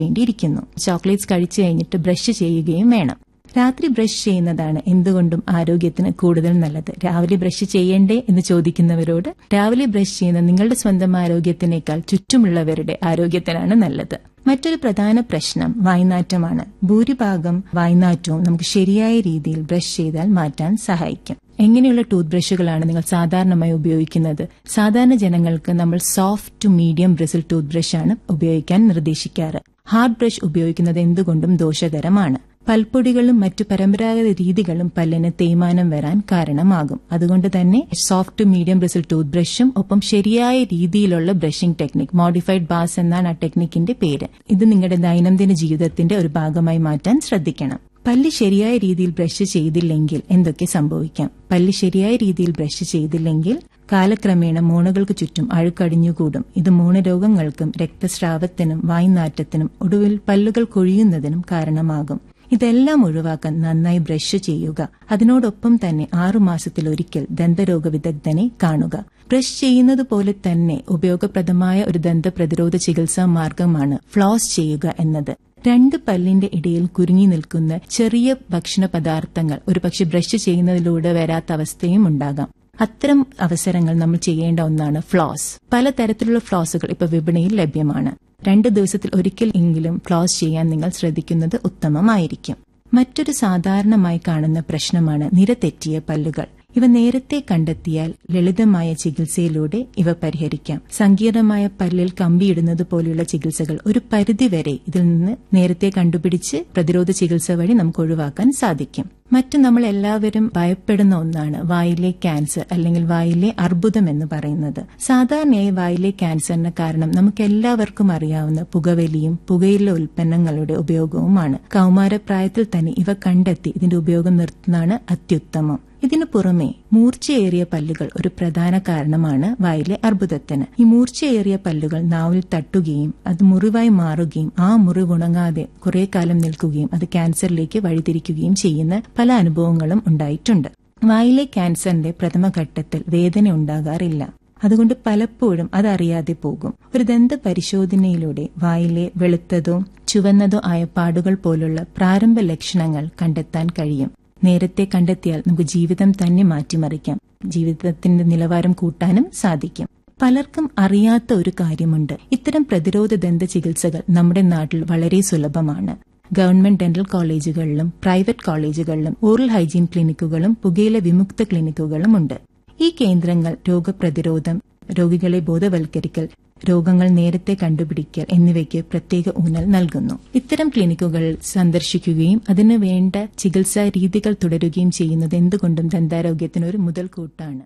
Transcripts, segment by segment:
വേണ്ടിയിരിക്കുന്നു chocolates കഴിച്ചു കഴിഞ്ഞിട്ട് brush ചെയ്യുകയും വേണം രാത്രി ബ്രഷ് ചെയ്യുന്നതാണ് എന്തുകൊണ്ടും ആരോഗ്യത്തിന് കൂടുതൽ നല്ലത് രാവിലെ ബ്രഷ് ചെയ്യണ്ടേ എന്ന് ചോദിക്കുന്നവരോട് രാവിലെ ബ്രഷ് ചെയ്യുന്ന നിങ്ങളുടെ സ്വന്തം ആരോഗ്യത്തിനേക്കാൾ ചുറ്റുമുള്ളവരുടെ ആരോഗ്യത്തിനാണ് നല്ലത് മറ്റൊരു പ്രധാന പ്രശ്നം വായ്നാറ്റമാണ് ഭൂരിഭാഗം വായ്നാറ്റവും നമുക്ക് ശരിയായ രീതിയിൽ ബ്രഷ് ചെയ്താൽ മാറ്റാൻ സഹായിക്കും എങ്ങനെയുള്ള ടൂത്ത് ബ്രഷുകളാണ് നിങ്ങൾ സാധാരണമായി ഉപയോഗിക്കുന്നത് സാധാരണ ജനങ്ങൾക്ക് നമ്മൾ soft to medium bristle tooth ബ്രഷാണ് ഉപയോഗിക്കാൻ നിർദ്ദേശിക്കാറ് ഹാർഡ് ബ്രഷ് ഉപയോഗിക്കുന്നത് എന്തുകൊണ്ടും ദോഷകരമാണ് പൽപ്പൊടികളും മറ്റു പരമ്പരാഗത രീതികളും പല്ലിന് തേയ്മാനം വരാൻ കാരണമാകും അതുകൊണ്ട് തന്നെ soft to medium bristle tooth ബ്രഷും ഒപ്പം ശരിയായ രീതിയിലുള്ള ബ്രഷിംഗ് ടെക്നിക് മോഡിഫൈഡ് ബാസ് എന്നാണ് ആ ടെക്നിക്കിന്റെ പേര് ഇത് നിങ്ങളുടെ ദൈനംദിന ജീവിതത്തിന്റെ ഒരു ഭാഗമായി മാറ്റാൻ ശ്രദ്ധിക്കണം പല്ല് ശരിയായ രീതിയിൽ ബ്രഷ് ചെയ്തില്ലെങ്കിൽ എന്തൊക്കെ സംഭവിക്കാം പല്ല് ശരിയായ രീതിയിൽ ബ്രഷ് ചെയ്തില്ലെങ്കിൽ കാലക്രമേണ മൂണകൾക്ക് ചുറ്റും അഴുക്കടിഞ്ഞുകൂടും ഇത് മൂണരോഗങ്ങൾക്കും രക്തസ്രാവത്തിനും വായ്നാറ്റത്തിനും ഒടുവിൽ പല്ലുകൾ കൊഴിയുന്നതിനും കാരണമാകും ഇതെല്ലാം ഒഴിവാക്കാൻ നന്നായി ബ്രഷ് ചെയ്യുക അതിനോടൊപ്പം തന്നെ ആറുമാസത്തിലൊരിക്കൽ ദന്തരോഗ വിദഗ്ധനെ കാണുക ബ്രഷ് ചെയ്യുന്നത് പോലെ തന്നെ ഉപയോഗപ്രദമായ ഒരു ദന്തപ്രതിരോധ ചികിത്സാ മാർഗമാണ് ഫ്ലോസ് ചെയ്യുക എന്നത് രണ്ട് പല്ലിന്റെ ഇടയിൽ കുരുങ്ങി നിൽക്കുന്ന ചെറിയ ഭക്ഷണ പദാർത്ഥങ്ങൾ ഒരുപക്ഷെ ബ്രഷ് ചെയ്യുന്നതിലൂടെ വരാത്ത അവസ്ഥയും ഉണ്ടാകാം അത്തരം അവസരങ്ങൾ നമ്മൾ ചെയ്യേണ്ട ഒന്നാണ് ഫ്ലോസ് പലതരത്തിലുള്ള ഫ്ലോസുകൾ ഇപ്പൊ വിപണിയിൽ ലഭ്യമാണ് രണ്ട് ദിവസത്തിൽ ഒരിക്കൽ എങ്കിലും ഫ്ലോസ് ചെയ്യാൻ നിങ്ങൾ ശ്രദ്ധിക്കുന്നത് ഉത്തമമായിരിക്കും മറ്റൊരു സാധാരണമായി കാണുന്ന പ്രശ്നമാണ് നിരതെറ്റിയ പല്ലുകൾ ഇവ നേരത്തെ കണ്ടെത്തിയാൽ ലളിതമായ ചികിത്സയിലൂടെ ഇവ പരിഹരിക്കാം സങ്കീർണമായ പല്ലിൽ കമ്പിയിടുന്നത് പോലെയുള്ള ചികിത്സകൾ ഒരു പരിധിവരെ ഇതിൽ നിന്ന് നേരത്തെ കണ്ടുപിടിച്ച് പ്രതിരോധ ചികിത്സ വഴി നമുക്ക് ഒഴിവാക്കാൻ സാധിക്കും മറ്റു നമ്മൾ എല്ലാവരും ഭയപ്പെടുന്ന ഒന്നാണ് വായിലെ ക്യാൻസർ അല്ലെങ്കിൽ വായിലെ അർബുദം എന്ന് പറയുന്നത് സാധാരണയായി വായിലെ ക്യാൻസറിന് കാരണം നമുക്ക് എല്ലാവർക്കും അറിയാവുന്ന പുകവലിയും പുകയില ഉൽപ്പന്നങ്ങളുടെ ഉപയോഗവുമാണ് കൌമാരപ്രായത്തിൽ തന്നെ ഇവ കണ്ടെത്തി ഇതിന്റെ ഉപയോഗം നിർത്തുന്നതാണ് അത്യുത്തമം ഇതിനു പുറമെ മൂർച്ചയേറിയ പല്ലുകൾ ഒരു പ്രധാന കാരണമാണ് വായിലെ അർബുദത്തിന് ഈ മൂർച്ചയേറിയ പല്ലുകൾ നാവിൽ തട്ടുകയും അത് മുറിവായി മാറുകയും ആ മുറിവ് ഉണങ്ങാതെ കുറെ കാലം നിൽക്കുകയും അത് ക്യാൻസറിലേക്ക് വഴിതിരിക്കുകയും ചെയ്യുന്ന പല അനുഭവങ്ങളും ഉണ്ടായിട്ടുണ്ട് വായിലെ ക്യാൻസറിന്റെ പ്രഥമഘട്ടത്തിൽ വേദന ഉണ്ടാകാറില്ല അതുകൊണ്ട് പലപ്പോഴും അതറിയാതെ പോകും ഒരു ദന്ത പരിശോധനയിലൂടെ വായിലെ വെളുത്തതോ ചുവന്നതോ ആയ പാടുകൾ പോലുള്ള പ്രാരംഭ ലക്ഷണങ്ങൾ കണ്ടെത്താൻ കഴിയും നേരത്തെ കണ്ടെത്തിയാൽ നമുക്ക് ജീവിതം തന്നെ മാറ്റിമറിക്കാം ജീവിതത്തിന്റെ നിലവാരം കൂട്ടാനും സാധിക്കും പലർക്കും അറിയാത്ത ഒരു കാര്യമുണ്ട് ഇത്തരം പ്രതിരോധ ദന്ത ചികിത്സകൾ നമ്മുടെ നാട്ടിൽ വളരെ സുലഭമാണ് ഗവൺമെന്റ് ഡെന്റൽ കോളേജുകളിലും പ്രൈവറ്റ് കോളേജുകളിലും ഓറൽ ഹൈജീൻ ക്ലിനിക്കുകളും പുകയില വിമുക്ത ക്ലിനിക്കുകളും ഉണ്ട് ഈ കേന്ദ്രങ്ങൾ രോഗപ്രതിരോധം രോഗികളെ ബോധവൽക്കരിക്കൽ രോഗങ്ങൾ നേരത്തെ കണ്ടുപിടിക്കൽ എന്നിവയ്ക്ക് പ്രത്യേക ഊന്നൽ നൽകുന്നു ഇത്തരം ക്ലിനിക്കുകൾ സന്ദർശിക്കുകയും അതിനു വേണ്ട ചികിത്സാ രീതികൾ തുടരുകയും ചെയ്യുന്നത് എന്തുകൊണ്ടും ദന്താരോഗ്യത്തിന് ഒരു മുതൽക്കൂട്ടാണ്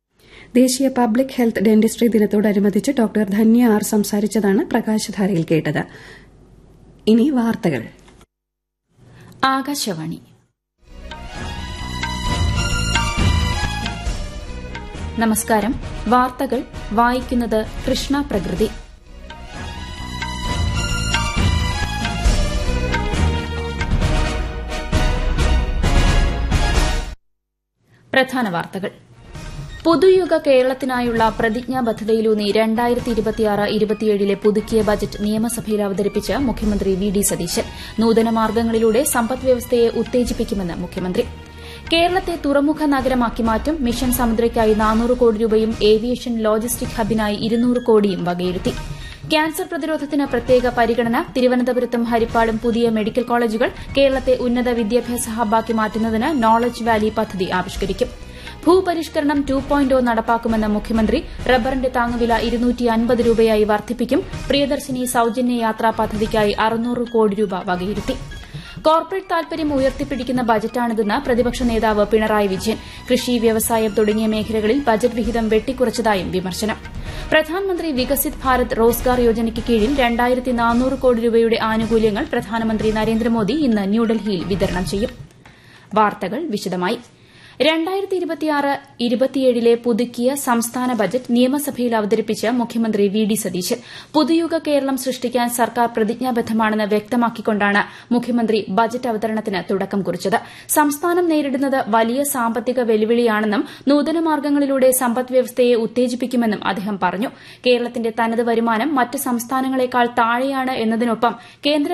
ദേശീയ പബ്ലിക് ഹെൽത്ത് ഡെന്റിസ്ട്രി ദിനത്തോടനുബന്ധിച്ച് ഡോക്ടർ ധന്യ ആർ സംസാരിച്ചതാണ് പ്രകാശധാരയിൽ കേട്ടത് ഇനി വാർത്തകൾ ആകാശവാണി നമസ്കാരം വാർത്തകൾ വായിക്കുന്നത് കൃഷ്ണ പ്രകൃതി പ്രധാന വാർത്തകൾ പുതുയുഗ കേരളത്തിനായുള്ള പ്രതിജ്ഞാബദ്ധതയിലൂന്നി രണ്ടായിരത്തി ഇരുപത്തിയാറ് ഇരുപത്തിയേഴിലെ പുതുക്കിയ ബജറ്റ് നിയമസഭയിൽ അവതരിപ്പിച്ച് മുഖ്യമന്ത്രി വി ഡി സതീശൻ നൂതന മാർഗ്ഗങ്ങളിലൂടെ സമ്പദ്വ്യവസ്ഥയെ ഉത്തേജിപ്പിക്കുമെന്ന് മുഖ്യമന്ത്രി കേരളത്തെ തുറമുഖ നഗരമാക്കി മാറ്റും മിഷൻ സമുദ്രയ്ക്കായി നാനൂറ് കോടി രൂപയും ഏവിയേഷൻ ലോജിസ്റ്റിക് ഹബിനായി ഇരുന്നൂറ് കോടിയും വകയിരുത്തി ക്യാൻസർ പ്രതിരോധത്തിന് പ്രത്യേക പരിഗണന തിരുവനന്തപുരത്തും ഹരിപ്പാടും പുതിയ മെഡിക്കൽ കോളേജുകൾ കേരളത്തെ ഉന്നത വിദ്യാഭ്യാസ ഹബ്ബാക്കി മാറ്റുന്നതിന് നോളജ് വാലി പദ്ധതി ആവിഷ്കരിക്കും ഭൂപരിഷ്കരണം ടു പോയിന്റ് നടപ്പാക്കുമെന്ന മുഖ്യമന്ത്രി റബ്ബറിന്റെ താങ്ങുവില ഇരുന്നൂറ്റി അൻപത് രൂപയായി വർദ്ധിപ്പിക്കും പ്രിയദർശിനി സൌജന്യ യാത്രാ പദ്ധതിക്കായി അറുന്നൂറ് കോടി രൂപ വകയിരുത്തി കോർപ്പറേറ്റ് താൽപര്യം ഉയർത്തിപ്പിടിക്കുന്ന ബജറ്റാണിതെന്ന് പ്രതിപക്ഷ നേതാവ് പിണറായി വിജയൻ കൃഷി വ്യവസായം തുടങ്ങിയ മേഖലകളിൽ ബജറ്റ് വിഹിതം വെട്ടിക്കുറച്ചതായും വിമർശനം പ്രധാനമന്ത്രി വികസിത് ഭാരത് റോസ്ഗാർ യോജനയ്ക്ക് കീഴിൽ രണ്ടായിരത്തി നാനൂറ് കോടി രൂപയുടെ ആനുകൂല്യങ്ങൾ പ്രധാനമന്ത്രി നരേന്ദ്രമോദി ഇന്ന് ന്യൂഡൽഹിയിൽ വിതരണം ചെയ്യും വാർത്തകൾ വിശദമായി രണ്ടായിരത്തി ഇരുപത്തിയാറ് ഇരുപത്തിയേഴിലെ പുതുക്കിയ സംസ്ഥാന ബജറ്റ് നിയമസഭയിൽ അവതരിപ്പിച്ച് മുഖ്യമന്ത്രി വി ഡി സതീശൻ പുതുയുഗ കേരളം സൃഷ്ടിക്കാൻ സർക്കാർ പ്രതിജ്ഞാബദ്ധമാണെന്ന് വ്യക്തമാക്കിക്കൊണ്ടാണ് മുഖ്യമന്ത്രി ബജറ്റ് അവതരണത്തിന് തുടക്കം കുറിച്ചത് സംസ്ഥാനം നേരിടുന്നത് വലിയ സാമ്പത്തിക വെല്ലുവിളിയാണെന്നും നൂതന മാർഗ്ഗങ്ങളിലൂടെ സമ്പദ്വ്യവസ്ഥയെ ഉത്തേജിപ്പിക്കുമെന്നും അദ്ദേഹം പറഞ്ഞു കേരളത്തിന്റെ തനത് വരുമാനം മറ്റ് സംസ്ഥാനങ്ങളെക്കാൾ താഴെയാണ് എന്നതിനൊപ്പം കേന്ദ്ര